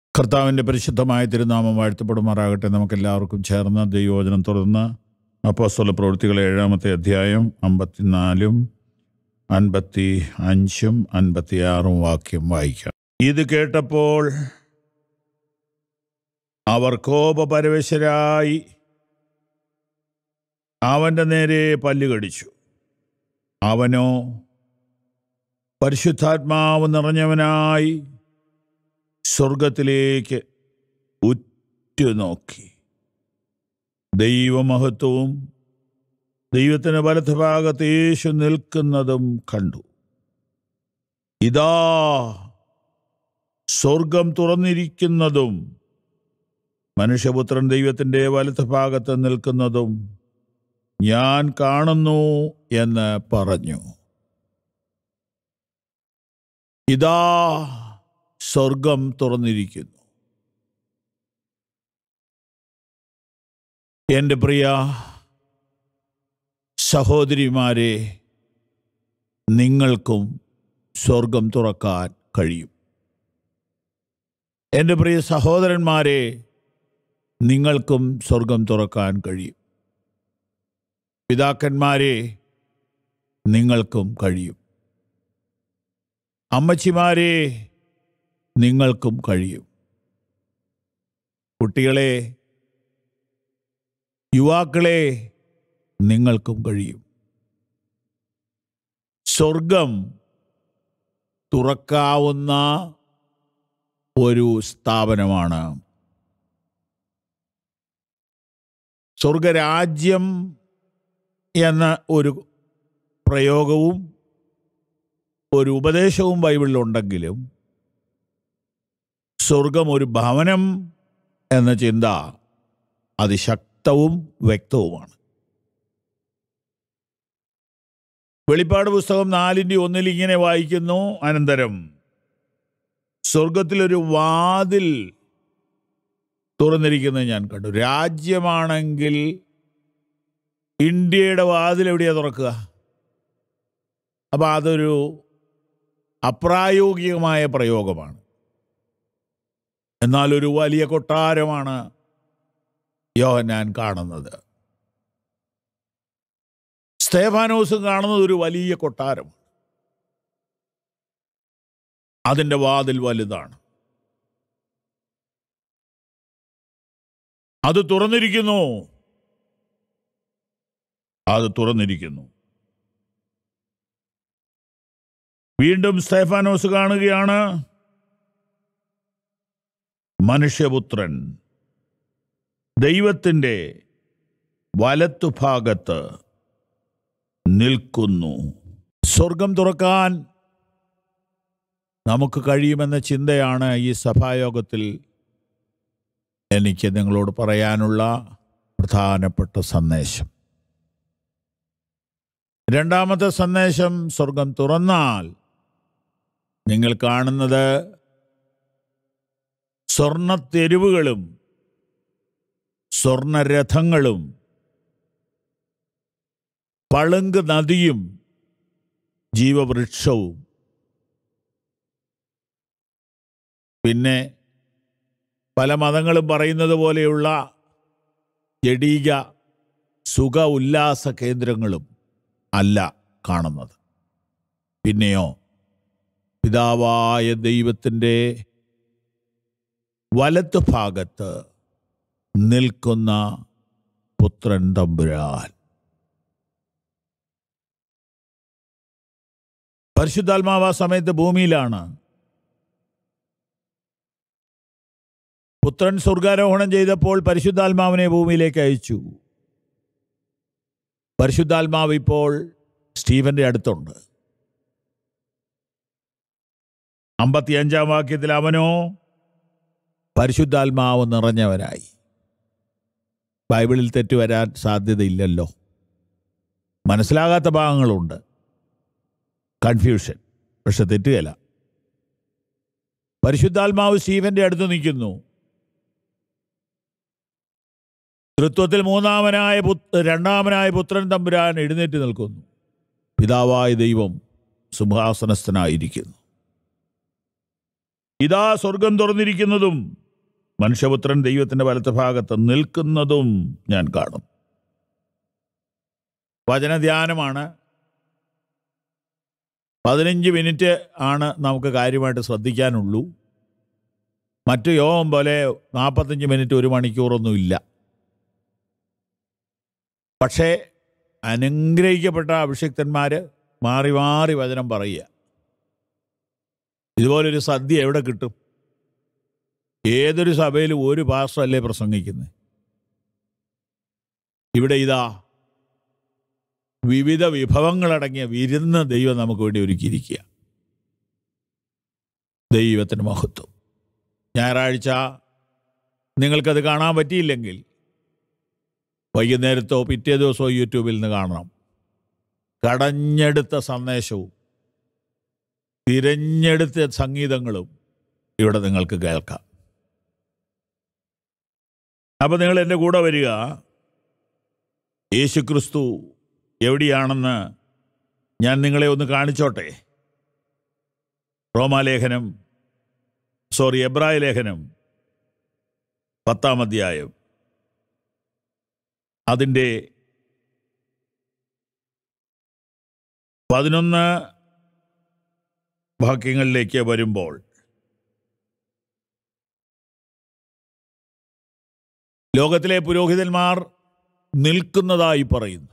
കർത്താവിൻ്റെ പരിശുദ്ധമായ തിരുനാമം വാഴ്ത്തപ്പെടുമാറാകട്ടെ നമുക്കെല്ലാവർക്കും ചേർന്ന് ദൈവവചനം തുടർന്ന് അപ്പോസ്തല പ്രവൃത്തികൾ ഏഴാമത്തെ അധ്യായം അമ്പത്തിനാലും അൻപത്തി അഞ്ചും അൻപത്തിയാറും വാക്യം വായിക്കാം ഇത് കേട്ടപ്പോൾ അവർ കോപപരവശരായി അവൻ്റെ നേരെ പല്ലുകടിച്ചു അവനോ പരിശുദ്ധാത്മാവ് നിറഞ്ഞവനായി സ്വർഗത്തിലേക്ക് ഉറ്റുനോക്കി ദൈവമഹത്വവും ദൈവത്തിന് വലതുഭാഗത്ത് യേശു നിൽക്കുന്നതും കണ്ടു ഇതാ സ്വർഗം തുറന്നിരിക്കുന്നതും മനുഷ്യപുത്രൻ ദൈവത്തിൻ്റെ വലതുഭാഗത്ത് നിൽക്കുന്നതും ഞാൻ കാണുന്നു എന്ന് പറഞ്ഞു ഇതാ സ്വർഗം തുറന്നിരിക്കുന്നു എൻ്റെ പ്രിയ സഹോദരിമാരെ നിങ്ങൾക്കും സ്വർഗം തുറക്കാൻ കഴിയും എൻ്റെ പ്രിയ സഹോദരന്മാരെ നിങ്ങൾക്കും സ്വർഗം തുറക്കാൻ കഴിയും പിതാക്കന്മാരെ നിങ്ങൾക്കും കഴിയും അമ്മച്ചിമാരെ നിങ്ങൾക്കും കഴിയും കുട്ടികളെ യുവാക്കളെ നിങ്ങൾക്കും കഴിയും സ്വർഗം തുറക്കാവുന്ന ഒരു സ്ഥാപനമാണ് സ്വർഗരാജ്യം എന്ന ഒരു പ്രയോഗവും ഒരു ഉപദേശവും ബൈബിളിലുണ്ടെങ്കിലും സ്വർഗം ഒരു ഭവനം എന്ന ചിന്ത അതിശക്തവും വ്യക്തവുമാണ് വെളിപ്പാട് പുസ്തകം നാലിൻ്റെ ഒന്നിൽ ഇങ്ങനെ വായിക്കുന്നു അനന്തരം സ്വർഗത്തിലൊരു വാതിൽ തുറന്നിരിക്കുന്നത് ഞാൻ കണ്ടു രാജ്യമാണെങ്കിൽ ഇന്ത്യയുടെ വാതിൽ എവിടെയാ തുറക്കുക അപ്പം അതൊരു അപ്രായോഗികമായ പ്രയോഗമാണ് എന്നാൽ ഒരു വലിയ കൊട്ടാരമാണ് യോഹന്നാൻ കാണുന്നത് സ്തേഫാനോസും കാണുന്നത് ഒരു വലിയ കൊട്ടാരം അതിൻ്റെ വാതിൽ വലുതാണ് അത് തുറന്നിരിക്കുന്നു അത് തുറന്നിരിക്കുന്നു വീണ്ടും സ്തേഫാനോസ് കാണുകയാണ് മനുഷ്യപുത്രൻ ദൈവത്തിൻ്റെ വലത്തുഭാഗത്ത് നിൽക്കുന്നു സ്വർഗം തുറക്കാൻ നമുക്ക് കഴിയുമെന്ന ചിന്തയാണ് ഈ സഭായോഗത്തിൽ എനിക്ക് നിങ്ങളോട് പറയാനുള്ള പ്രധാനപ്പെട്ട സന്ദേശം രണ്ടാമത്തെ സന്ദേശം സ്വർഗം തുറന്നാൽ നിങ്ങൾ കാണുന്നത് സ്വർണത്തെരുവുകളും സ്വർണരഥങ്ങളും പളുങ്ക് നദിയും ജീവവൃക്ഷവും പിന്നെ പല മതങ്ങളും പറയുന്നത് പോലെയുള്ള ജഡീക സുഖ ഉല്ലാസ കേന്ദ്രങ്ങളും അല്ല കാണുന്നത് പിന്നെയോ പിതാവായ ദൈവത്തിൻ്റെ വലത്ത് ഭാഗത്ത് നിൽക്കുന്ന പുത്രൻ തമ്പുരാൻ പരിശുദ്ധാത്മാവ് ആ സമയത്ത് ഭൂമിയിലാണ് പുത്രൻ സ്വർഗാരോഹണം ചെയ്തപ്പോൾ പരിശുദ്ധാത്മാവിനെ ഭൂമിയിലേക്ക് അയച്ചു പരിശുദ്ധാത്മാവ് ഇപ്പോൾ സ്റ്റീവന്റെ അടുത്തുണ്ട് അമ്പത്തിയഞ്ചാം വാക്യത്തിൽ അവനോ പരിശുദ്ധാത്മാവ് നിറഞ്ഞവനായി ബൈബിളിൽ തെറ്റ് വരാൻ സാധ്യതയില്ലല്ലോ മനസ്സിലാകാത്ത ഭാഗങ്ങളുണ്ട് കൺഫ്യൂഷൻ പക്ഷെ തെറ്റുകയില്ല പരിശുദ്ധാത്മാവ് സ്റ്റീവന്റെ അടുത്ത് നിൽക്കുന്നു തൃത്വത്തിൽ മൂന്നാമനായ പുത്ര രണ്ടാമനായ പുത്രൻ തമ്പുരാൻ എഴുന്നേറ്റ് നിൽക്കുന്നു പിതാവായ ദൈവം സിംഹാസനസ്ഥനായിരിക്കുന്നു ഇതാ സ്വർഗം തുറന്നിരിക്കുന്നതും മനുഷ്യപുത്രൻ ദൈവത്തിന്റെ വലത്ത് ഭാഗത്ത് നിൽക്കുന്നതും ഞാൻ കാണും വചനധ്യാനമാണ് പതിനഞ്ച് മിനിറ്റ് ആണ് നമുക്ക് കാര്യമായിട്ട് ശ്രദ്ധിക്കാനുള്ളൂ മറ്റു യോഗം പോലെ നാൽപ്പത്തഞ്ച് മിനിറ്റ് ഒരു മണിക്കൂറൊന്നും ഇല്ല പക്ഷേ അനുഗ്രഹിക്കപ്പെട്ട അഭിഷിക്തന്മാർ മാറി മാറി വചനം പറയുക ഇതുപോലൊരു സദ്യ എവിടെ കിട്ടും ഏതൊരു സഭയിലും ഒരു പാസ്റ്റർ അല്ലേ പ്രസംഗിക്കുന്നത് ഇവിടെ ഇതാ വിവിധ വിഭവങ്ങളടങ്ങിയ വിരുന്ന് ദൈവം നമുക്ക് വേണ്ടി ഒരുക്കിയിരിക്കുക ദൈവത്തിന് മഹത്വം ഞായറാഴ്ച നിങ്ങൾക്കത് കാണാൻ പറ്റിയില്ലെങ്കിൽ വൈകുന്നേരത്തോ പിറ്റേ ദിവസമോ യൂട്യൂബിൽ നിന്ന് കാണണം കടഞ്ഞെടുത്ത സന്ദേശവും തിരഞ്ഞെടുത്ത സംഗീതങ്ങളും ഇവിടെ നിങ്ങൾക്ക് കേൾക്കാം അപ്പോൾ നിങ്ങൾ എൻ്റെ കൂടെ വരിക യേശുക്രിസ്തു എവിടെയാണെന്ന് ഞാൻ നിങ്ങളെ ഒന്ന് കാണിച്ചോട്ടെ റോമാലേഖനം സോറി എബ്രായ ലേഖനം പത്താം അധ്യായം അതിൻ്റെ പതിനൊന്ന് വാക്യങ്ങളിലേക്ക് വരുമ്പോൾ ലോകത്തിലെ പുരോഹിതന്മാർ നിൽക്കുന്നതായി പറയുന്നു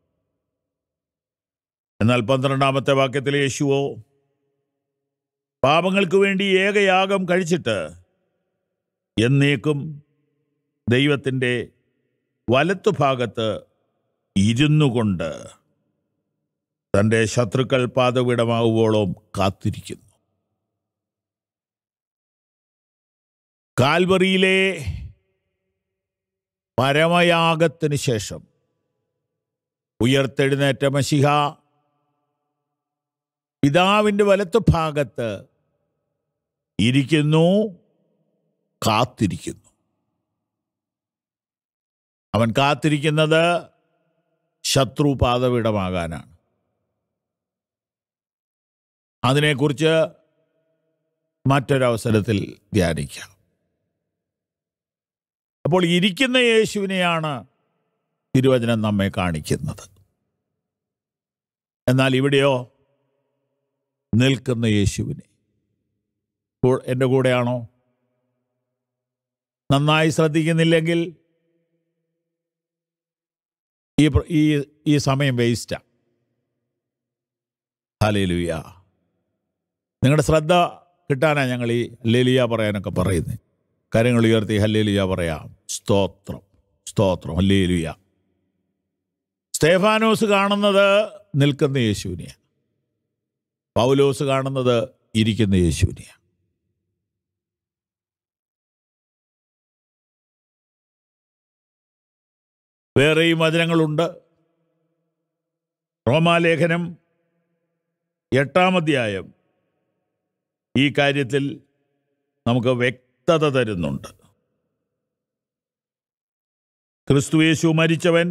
എന്നാൽ പന്ത്രണ്ടാമത്തെ വാക്യത്തിലെ യേശുവോ പാപങ്ങൾക്ക് വേണ്ടി ഏകയാഗം കഴിച്ചിട്ട് എന്നേക്കും ദൈവത്തിൻ്റെ വലത്തുഭാഗത്ത് ഇരുന്നു കൊണ്ട് തൻ്റെ ശത്രുക്കൾ പാതവിടമാവുവോളം കാത്തിരിക്കുന്നു കാൽവറിയിലെ പരമയാഗത്തിന് ശേഷം ഉയർത്തെഴുന്നേറ്റ മഷിഹ പിതാവിൻ്റെ വലത്തു ഭാഗത്ത് ഇരിക്കുന്നു കാത്തിരിക്കുന്നു അവൻ കാത്തിരിക്കുന്നത് ശത്രു പാതവിടമാകാനാണ് അതിനെക്കുറിച്ച് മറ്റൊരവസരത്തിൽ ധ്യാനിക്കാം അപ്പോൾ ഇരിക്കുന്ന യേശുവിനെയാണ് തിരുവചനം നമ്മെ കാണിക്കുന്നത് എന്നാൽ ഇവിടെയോ നിൽക്കുന്ന യേശുവിനെ ഇപ്പോൾ എൻ്റെ കൂടെയാണോ നന്നായി ശ്രദ്ധിക്കുന്നില്ലെങ്കിൽ ഈ പ്ര- ഈ ഈ സമയം വേസ്റ്റാ ഹലേലുയ നിങ്ങളുടെ ശ്രദ്ധ കിട്ടാനാ ഞങ്ങൾ ഈ ഹല്ലേലുയ പറയാനൊക്കെ പറയുന്നത് കാര്യങ്ങൾ ഉയർത്തി ഹല്ലേലുയ പറയാം സ്തോത്രം സ്തോത്രം ഹല്ലേലുയ സ്തേഫാനോസ് കാണുന്നത് നിൽക്കുന്ന യേശുവിനെയാണ് പൗലോസ് കാണുന്നത് ഇരിക്കുന്ന യേശുവിനെയാണ് വേറെയും വചനങ്ങളുണ്ട് റോമാലേഖനം എട്ടാം അധ്യായം ഈ കാര്യത്തിൽ നമുക്ക് വ്യക്തത തരുന്നുണ്ട് ക്രിസ്തുയേശു മരിച്ചവൻ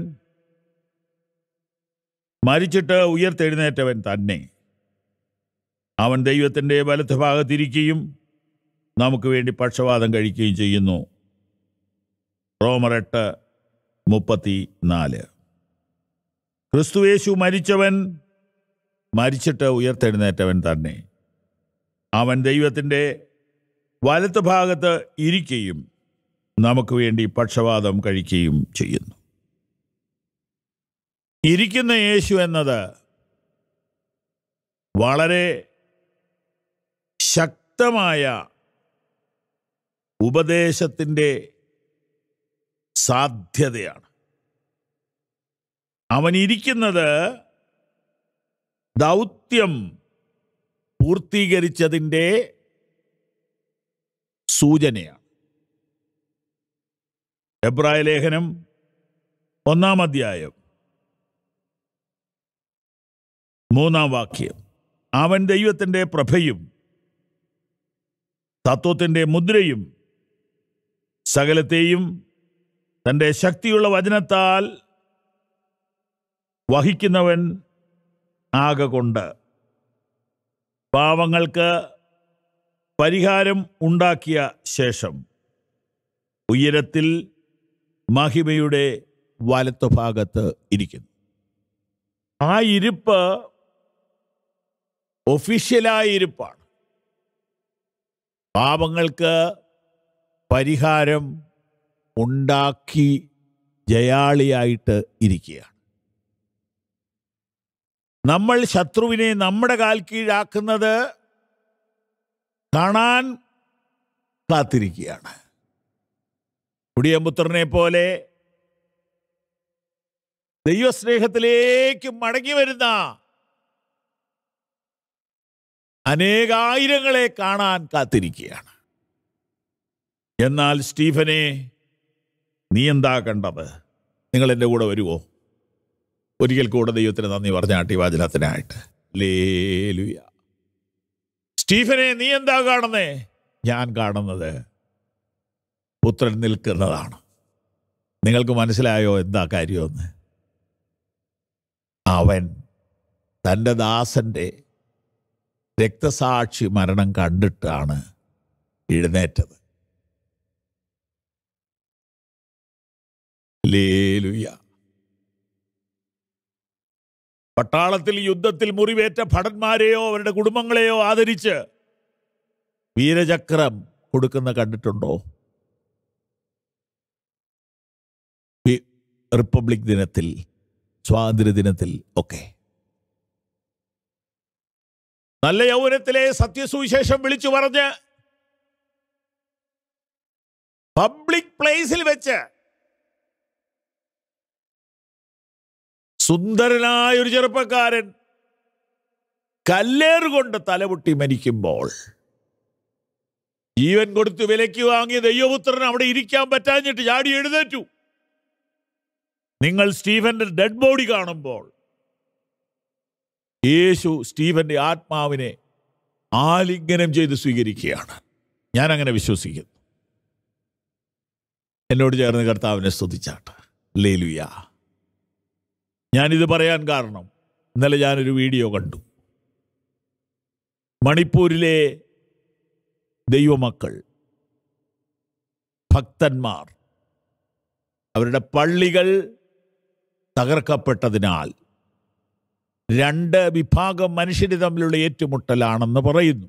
മരിച്ചിട്ട് ഉയർത്തെഴുന്നേറ്റവൻ തന്നെ അവൻ ദൈവത്തിൻ്റെ വലത്ത് ഭാഗത്തിരിക്കുകയും നമുക്ക് വേണ്ടി പക്ഷവാദം കഴിക്കുകയും ചെയ്യുന്നു റോമർ എട്ട് മുപ്പത്തി നാല് ക്രിസ്തുയേശു മരിച്ചവൻ മരിച്ചിട്ട് ഉയർത്തെഴുന്നേറ്റവൻ തന്നെ അവൻ ദൈവത്തിൻ്റെ വലത്ത് ഭാഗത്ത് ഇരിക്കുകയും നമുക്ക് വേണ്ടി പക്ഷവാദം കഴിക്കുകയും ചെയ്യുന്നു ഇരിക്കുന്ന യേശു എന്നത് വളരെ ശക്തമായ ഉപദേശത്തിൻ്റെ സാധ്യതയാണ് അവൻ ഇരിക്കുന്നത് ദൗത്യം പൂർത്തീകരിച്ചതിൻ്റെ സൂചനയാണ് എബ്രായ ലേഖനം ഒന്നാം അധ്യായം മൂന്നാം വാക്യം അവൻ ദൈവത്തിൻ്റെ പ്രഭയും തത്വത്തിൻ്റെ മുദ്രയും സകലത്തെയും തൻ്റെ ശക്തിയുള്ള വചനത്താൽ വഹിക്കുന്നവൻ ആകൊണ്ട് പാവങ്ങൾക്ക് പരിഹാരം ഉണ്ടാക്കിയ ശേഷം ഉയരത്തിൽ മഹിമയുടെ വലത്തുഭാഗത്ത് ഇരിക്കുന്നു ആ ഇരിപ്പ് ഒഫീഷ്യലായ ഇരിപ്പാണ് പാപങ്ങൾക്ക് പരിഹാരം ഉണ്ടാക്കി ജയാളിയായിട്ട് ഇരിക്കുകയാണ് നമ്മൾ ശത്രുവിനെ നമ്മുടെ കാൽ കീഴാക്കുന്നത് കാണാൻ കാത്തിരിക്കുകയാണ് കുടിയമ്പുത്രനെ പോലെ ദൈവസ്നേഹത്തിലേക്ക് മടങ്ങി വരുന്ന അനേകായിരങ്ങളെ കാണാൻ കാത്തിരിക്കുകയാണ് എന്നാൽ സ്റ്റീഫനെ നീ എന്താ കണ്ടത് നിങ്ങൾ എൻ്റെ കൂടെ വരുമോ ഒരിക്കൽ കൂടെ ദൈവത്തിന് നന്ദി പറഞ്ഞ ആട്ടിവാചനത്തിനായിട്ട് ലേലുയ സ്റ്റീഫനെ നീ എന്താ കാണുന്നേ ഞാൻ കാണുന്നത് പുത്രൻ നിൽക്കുന്നതാണ് നിങ്ങൾക്ക് മനസ്സിലായോ എന്താ കാര്യമെന്ന് അവൻ തൻ്റെ ദാസന്റെ രക്തസാക്ഷി മരണം കണ്ടിട്ടാണ് എഴുന്നേറ്റത് ലേലുയ പട്ടാളത്തിൽ യുദ്ധത്തിൽ മുറിവേറ്റ ഭടന്മാരെയോ അവരുടെ കുടുംബങ്ങളെയോ ആദരിച്ച് വീരചക്രം കൊടുക്കുന്ന കണ്ടിട്ടുണ്ടോ ഈ റിപ്പബ്ലിക് ദിനത്തിൽ സ്വാതന്ത്ര്യ ദിനത്തിൽ ഒക്കെ നല്ല യൗവനത്തിലെ സത്യസുവിശേഷം വിളിച്ചു പറഞ്ഞ് പബ്ലിക് പ്ലേസിൽ വെച്ച് സുന്ദരനായ ഒരു ചെറുപ്പക്കാരൻ കല്ലേറുകൊണ്ട് തലപൊട്ടി മരിക്കുമ്പോൾ ജീവൻ കൊടുത്ത് വിലയ്ക്ക് വാങ്ങിയ ദൈവപുത്രൻ അവിടെ ഇരിക്കാൻ പറ്റാഞ്ഞിട്ട് ചാടി എഴുന്നേറ്റു നിങ്ങൾ സ്റ്റീഫന്റെ ഡെഡ് ബോഡി കാണുമ്പോൾ യേശു സ്റ്റീഫന്റെ ആത്മാവിനെ ആലിംഗനം ചെയ്ത് സ്വീകരിക്കുകയാണ് ഞാൻ അങ്ങനെ വിശ്വസിക്കുന്നു എന്നോട് ചേർന്ന് കർത്താവിനെ സ്തുതിച്ചാട്ട് ലേലുയ ഞാനിത് പറയാൻ കാരണം ഇന്നലെ ഞാനൊരു വീഡിയോ കണ്ടു മണിപ്പൂരിലെ ദൈവമക്കൾ ഭക്തന്മാർ അവരുടെ പള്ളികൾ തകർക്കപ്പെട്ടതിനാൽ രണ്ട് വിഭാഗം മനുഷ്യര് തമ്മിലുള്ള ഏറ്റുമുട്ടലാണെന്ന് പറയുന്നു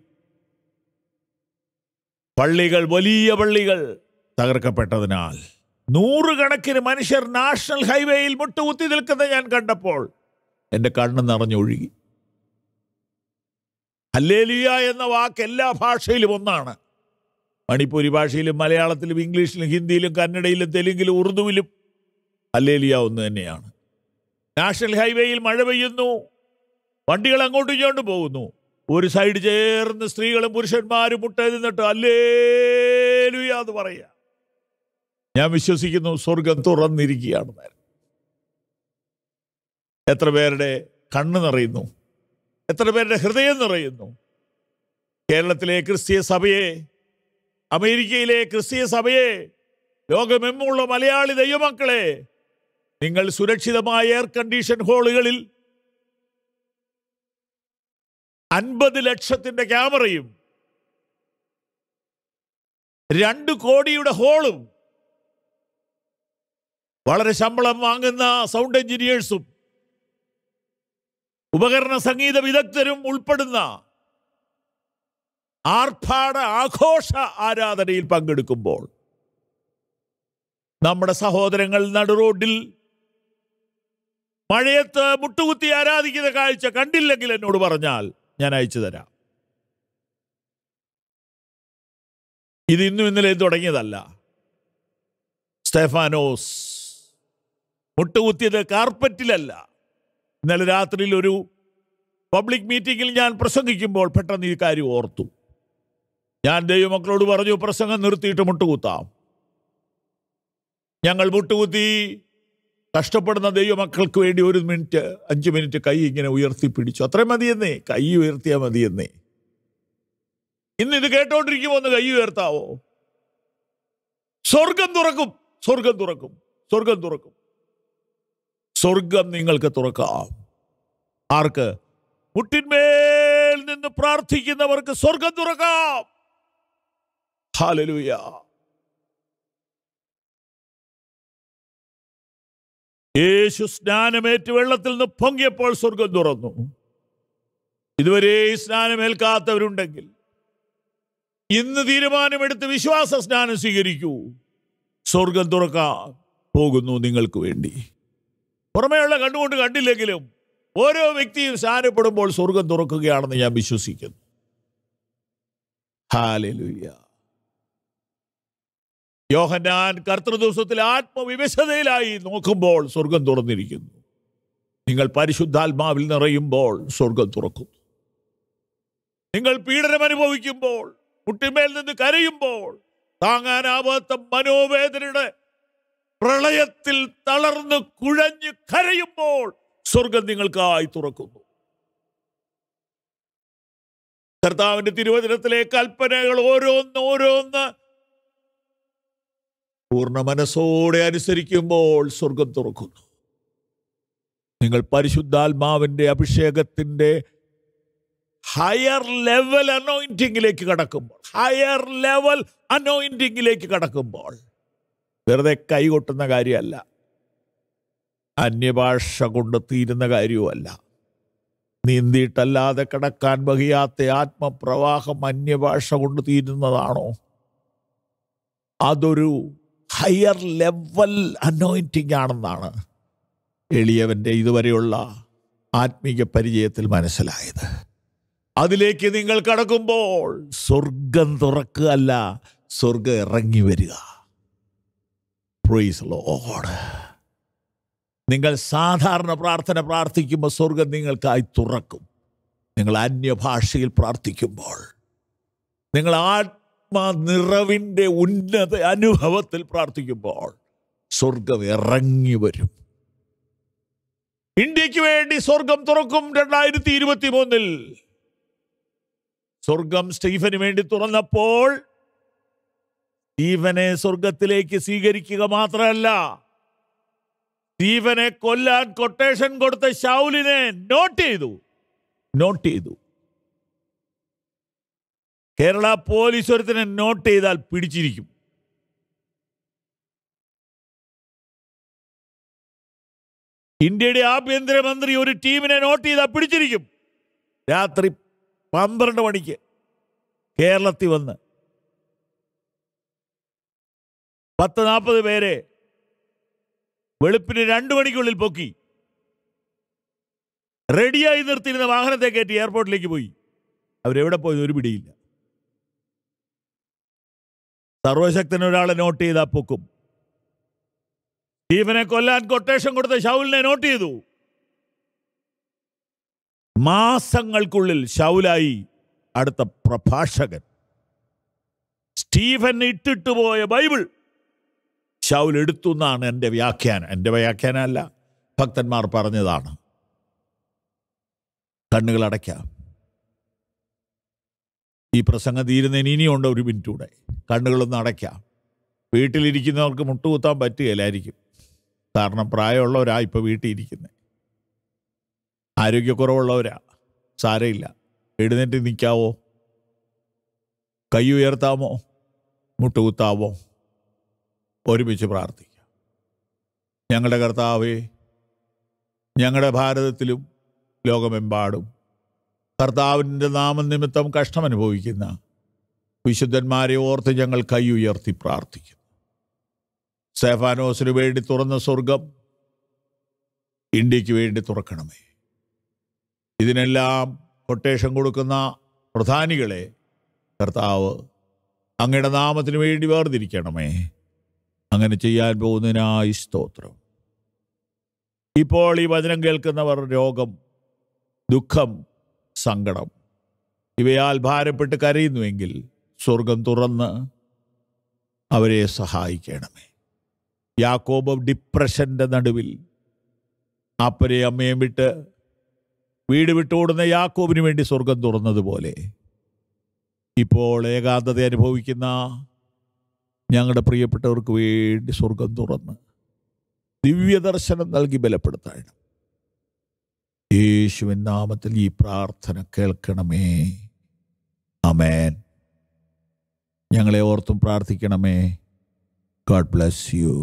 പള്ളികൾ വലിയ പള്ളികൾ തകർക്കപ്പെട്ടതിനാൽ നൂറുകണക്കിന് മനുഷ്യർ നാഷണൽ ഹൈവേയിൽ മുട്ടുകുത്തി നിൽക്കുന്നത് ഞാൻ കണ്ടപ്പോൾ എൻ്റെ കണ്ണ് നിറഞ്ഞൊഴുകി ഹല്ലേലിയ എന്ന വാക്ക് എല്ലാ ഭാഷയിലും ഒന്നാണ് മണിപ്പൂരി ഭാഷയിലും മലയാളത്തിലും ഇംഗ്ലീഷിലും ഹിന്ദിയിലും കന്നഡയിലും തെലുങ്കിലും ഉറുദുവിലും ഹല്ലേലിയ ഒന്ന് തന്നെയാണ് നാഷണൽ ഹൈവേയിൽ മഴ പെയ്യുന്നു വണ്ടികൾ അങ്ങോട്ടും ഇങ്ങോട്ടും പോകുന്നു ഒരു സൈഡ് ചേർന്ന് സ്ത്രീകളും പുരുഷന്മാരും മുട്ട നിന്നിട്ട് അല്ലേലുയ എന്ന് പറയുക ഞാൻ വിശ്വസിക്കുന്നു സ്വർഗം തുറന്നിരിക്കുകയാണ് നേരം. എത്ര പേരുടെ കണ്ണ് നിറയുന്നു എത്ര പേരുടെ ഹൃദയം നിറയുന്നു കേരളത്തിലെ ക്രിസ്തീയ സഭയെ അമേരിക്കയിലെ ക്രിസ്തീയ സഭയെ ലോകമെമ്മുള്ള മലയാളി ദൈവമക്കളെ നിങ്ങൾ സുരക്ഷിതമായ എയർ കണ്ടീഷൻ ഹോളുകളിൽ അൻപത് ലക്ഷത്തിന്റെ ക്യാമറയും രണ്ട് കോടിയുടെ ഹോളും വളരെ ശമ്പളം വാങ്ങുന്ന സൗണ്ട് എഞ്ചിനീയേഴ്സും ഉപകരണ സംഗീത വിദഗ്ധരും ഉൾപ്പെടുന്ന ആർഭാട ആഘോഷ ആരാധനയിൽ പങ്കെടുക്കുമ്പോൾ നമ്മുടെ സഹോദരങ്ങൾ നടുറോഡിൽ മഴയത്ത് മുട്ടുകുത്തി ആരാധിക്കുന്ന കാഴ്ച കണ്ടില്ലെങ്കിൽ എന്നോട് പറഞ്ഞാൽ ഞാൻ അയച്ചു തരാം ഇത് ഇന്നും ഇന്നലെയും തുടങ്ങിയതല്ല സ്റ്റെഫാനോസ് മുട്ടുകുത്തിയത് കാർപ്പറ്റിലല്ല ഇന്നലെ രാത്രിയിൽ ഒരു പബ്ലിക് മീറ്റിംഗിൽ ഞാൻ പ്രസംഗിക്കുമ്പോൾ പെട്ടെന്ന് ഈ കാര്യം ഓർത്തു ഞാൻ ദൈവമക്കളോട് പറഞ്ഞു പ്രസംഗം നിർത്തിയിട്ട് മുട്ടുകുത്താം ഞങ്ങൾ മുട്ടുകുത്തി കഷ്ടപ്പെടുന്ന ദൈവമക്കൾക്ക് വേണ്ടി ഒരു മിനിറ്റ് അഞ്ച് മിനിറ്റ് കൈ ഇങ്ങനെ ഉയർത്തി പിടിച്ചു അത്രയും മതിയെന്നേ കൈ ഉയർത്തിയാൽ മതിയെന്നേ ഇന്ന് ഇത് കേട്ടോണ്ടിരിക്കുമോ ഒന്ന് കൈ ഉയർത്താവോ സ്വർഗം തുറക്കും സ്വർഗം തുറക്കും സ്വർഗം തുറക്കും സ്വർഗം നിങ്ങൾക്ക് തുറക്കാം ആർക്ക് മുട്ടിന്മേൽ നിന്ന് പ്രാർത്ഥിക്കുന്നവർക്ക് സ്വർഗം തുറക്കാം ഹാലലൂയ യേശു സ്നാനമേറ്റ് വെള്ളത്തിൽ നിന്ന് പൊങ്ങിയപ്പോൾ സ്വർഗം തുറന്നു ഇതുവരെ ഈ സ്നാനമേൽക്കാത്തവരുണ്ടെങ്കിൽ ഇന്ന് തീരുമാനമെടുത്ത് വിശ്വാസ സ്നാനം സ്വീകരിക്കൂ സ്വർഗം തുറക്കാൻ പോകുന്നു നിങ്ങൾക്ക് വേണ്ടി പുറമേയുള്ള കണ്ടുകൊണ്ട് കണ്ടില്ലെങ്കിലും ഓരോ വ്യക്തിയും സ്നാനപ്പെടുമ്പോൾ സ്വർഗം തുറക്കുകയാണെന്ന് ഞാൻ വിശ്വസിക്കുന്നു ഹാലലുയ്യ യോഹന്നാൻ കർത്തൃദിവസത്തിൽ ആത്മവിവശതയിലായി നോക്കുമ്പോൾ സ്വർഗം തുറന്നിരിക്കുന്നു നിങ്ങൾ പരിശുദ്ധാത്മാവിൽ നിറയുമ്പോൾ സ്വർഗം തുറക്കുന്നു നിങ്ങൾ പീഡനം അനുഭവിക്കുമ്പോൾ മുട്ടിമേൽ നിന്ന് കരയുമ്പോൾ താങ്ങാനാവാത്ത മനോവേദനയുടെ പ്രളയത്തിൽ തളർന്ന് കുഴഞ്ഞ് കരയുമ്പോൾ സ്വർഗം നിങ്ങൾക്കായി തുറക്കുന്നു കർത്താവിന്റെ തിരുവചനത്തിലെ കൽപ്പനകൾ ഓരോന്ന് ഓരോന്ന് പൂർണ്ണ മനസ്സോടെ അനുസരിക്കുമ്പോൾ സ്വർഗം തുറക്കുന്നു നിങ്ങൾ പരിശുദ്ധാത്മാവിന്റെ അഭിഷേകത്തിന്റെ ഹയർ ലെവൽ അനോയിന്റിങ്ങിലേക്ക് കടക്കുമ്പോൾ ഹയർ ലെവൽ അനോയിന്റിങ്ങിലേക്ക് കടക്കുമ്പോൾ വെറുതെ കൈകൊട്ടുന്ന കാര്യമല്ല അന്യഭാഷ കൊണ്ട് തീരുന്ന കാര്യവുമല്ല നീന്തിയിട്ടല്ലാതെ കിടക്കാൻ വഹിയാത്ത ആത്മപ്രവാഹം അന്യഭാഷ കൊണ്ട് തീരുന്നതാണോ അതൊരു ഹയർ ലെവൽ അനോയിന്റിങ് ആണെന്നാണ് എളിയവന്റെ ഇതുവരെയുള്ള ആത്മീക പരിചയത്തിൽ മനസ്സിലായത് അതിലേക്ക് നിങ്ങൾ കടക്കുമ്പോൾ സ്വർഗം തുറക്കുകയല്ല സ്വർഗം ഇറങ്ങി വരിക പ്രൈസ് ലോഡ് നിങ്ങൾ സാധാരണ പ്രാർത്ഥന പ്രാർത്ഥിക്കുമ്പോൾ സ്വർഗം നിങ്ങൾക്കായി തുറക്കും നിങ്ങൾ അന്യഭാഷയിൽ പ്രാർത്ഥിക്കുമ്പോൾ നിങ്ങൾ ആത്മനിറവിൻ്റെ ഉന്നത അനുഭവത്തിൽ പ്രാർത്ഥിക്കുമ്പോൾ സ്വർഗം ഇറങ്ങി വരും ഇന്ത്യക്ക് വേണ്ടി സ്വർഗം തുറക്കും രണ്ടായിരത്തി ഇരുപത്തി മൂന്നിൽ സ്വർഗം സ്റ്റീഫന് വേണ്ടി തുറന്നപ്പോൾ സ്റ്റീഫനെ സ്വർഗത്തിലേക്ക് സ്വീകരിക്കുക മാത്രമല്ല സ്റ്റീഫനെ കൊല്ലാൻ കൊട്ടേഷൻ കൊടുത്ത ഷൗലിനെ നോട്ട് ചെയ്തു നോട്ട് ചെയ്തു കേരള പോലീസ് ഒരുത്തിനെ നോട്ട് ചെയ്താൽ പിടിച്ചിരിക്കും ഇന്ത്യയുടെ ആഭ്യന്തരമന്ത്രി ഒരു ടീമിനെ നോട്ട് ചെയ്താൽ പിടിച്ചിരിക്കും രാത്രി പന്ത്രണ്ട് മണിക്ക് കേരളത്തിൽ വന്ന് പത്ത് നാൽപ്പത് പേരെ വെളുപ്പിന് രണ്ടു മണിക്കുള്ളിൽ പൊക്കി റെഡിയായി നിർത്തിയിരുന്ന വാഹനത്തെ കയറ്റി എയർപോർട്ടിലേക്ക് പോയി അവരെവിടെ പോയി ഒരു പിടിയില്ല സർവശക്തൻ ഒരാളെ നോട്ട് ചെയ്താൽ പൊക്കും സ്റ്റീഫനെ കൊല്ലാൻ കൊട്ടേഷൻ കൊടുത്ത ഷൗലിനെ നോട്ട് ചെയ്തു മാസങ്ങൾക്കുള്ളിൽ ഷൗലായി അടുത്ത പ്രഭാഷകൻ സ്റ്റീഫൻ ഇട്ടിട്ട് പോയ ബൈബിൾ ഷൗൽ എടുത്തു എന്നാണ് എൻ്റെ വ്യാഖ്യാനം എൻ്റെ വ്യാഖ്യാനമല്ല ഭക്തന്മാർ പറഞ്ഞതാണ് കണ്ണുകൾ അടയ്ക്കാം ഈ പ്രസംഗം തീരുന്നതിന് ഇനിയുണ്ട് ഒരു മിനിറ്റ് കൂടെ കണ്ണുകളൊന്ന് അടയ്ക്കാം വീട്ടിലിരിക്കുന്നവർക്ക് മുട്ടുകുത്താൻ പറ്റുകയില്ലായിരിക്കും കാരണം പ്രായമുള്ളവരാ ഇപ്പോൾ വീട്ടിൽ ഇരിക്കുന്നത് ആരോഗ്യക്കുറവുള്ളവരാ സാരമില്ല എഴുന്നേറ്റ് നിൽക്കാവോ കൈ ഉയർത്താമോ മുട്ടുകുത്താവോ ഒരുമിച്ച് പ്രാർത്ഥിക്കാം ഞങ്ങളുടെ കർത്താവേ ഞങ്ങളുടെ ഭാരതത്തിലും ലോകമെമ്പാടും കർത്താവിൻ്റെ നാമനിമിത്തം കഷ്ടമനുഭവിക്കുന്ന വിശുദ്ധന്മാരെ ഓർത്ത് ഞങ്ങൾ കൈ ഉയർത്തി പ്രാർത്ഥിക്കുന്നു സെഫാനോസിന് വേണ്ടി തുറന്ന സ്വർഗം ഇന്ത്യക്ക് വേണ്ടി തുറക്കണമേ ഇതിനെല്ലാം കൊട്ടേഷൻ കൊടുക്കുന്ന പ്രധാനികളെ കർത്താവ് അങ്ങയുടെ നാമത്തിന് വേണ്ടി വേർതിരിക്കണമേ അങ്ങനെ ചെയ്യാൻ പോകുന്നതിനായി സ്തോത്രം ഇപ്പോൾ ഈ വചനം കേൾക്കുന്നവർ രോഗം ദുഃഖം സങ്കടം ഇവയാൽ ഭാരപ്പെട്ട് കരയുന്നുവെങ്കിൽ സ്വർഗം തുറന്ന് അവരെ സഹായിക്കണമേ യാക്കോബ് ഡിപ്രഷന്റെ നടുവിൽ അപ്പരെ അമ്മയും വിട്ട് വീട് വിട്ടോടുന്ന യാക്കോബിന് വേണ്ടി സ്വർഗം തുറന്നതുപോലെ ഇപ്പോൾ ഏകാന്തത അനുഭവിക്കുന്ന ഞങ്ങളുടെ പ്രിയപ്പെട്ടവർക്ക് വേണ്ടി സ്വർഗം തുറന്ന് ദിവ്യദർശനം നൽകി ബലപ്പെടുത്തണം യേശുവിൻ നാമത്തിൽ ഈ പ്രാർത്ഥന കേൾക്കണമേ അമേൻ ഞങ്ങളെ ഓർത്തും പ്രാർത്ഥിക്കണമേ ഗോഡ് ബ്ലെസ് യു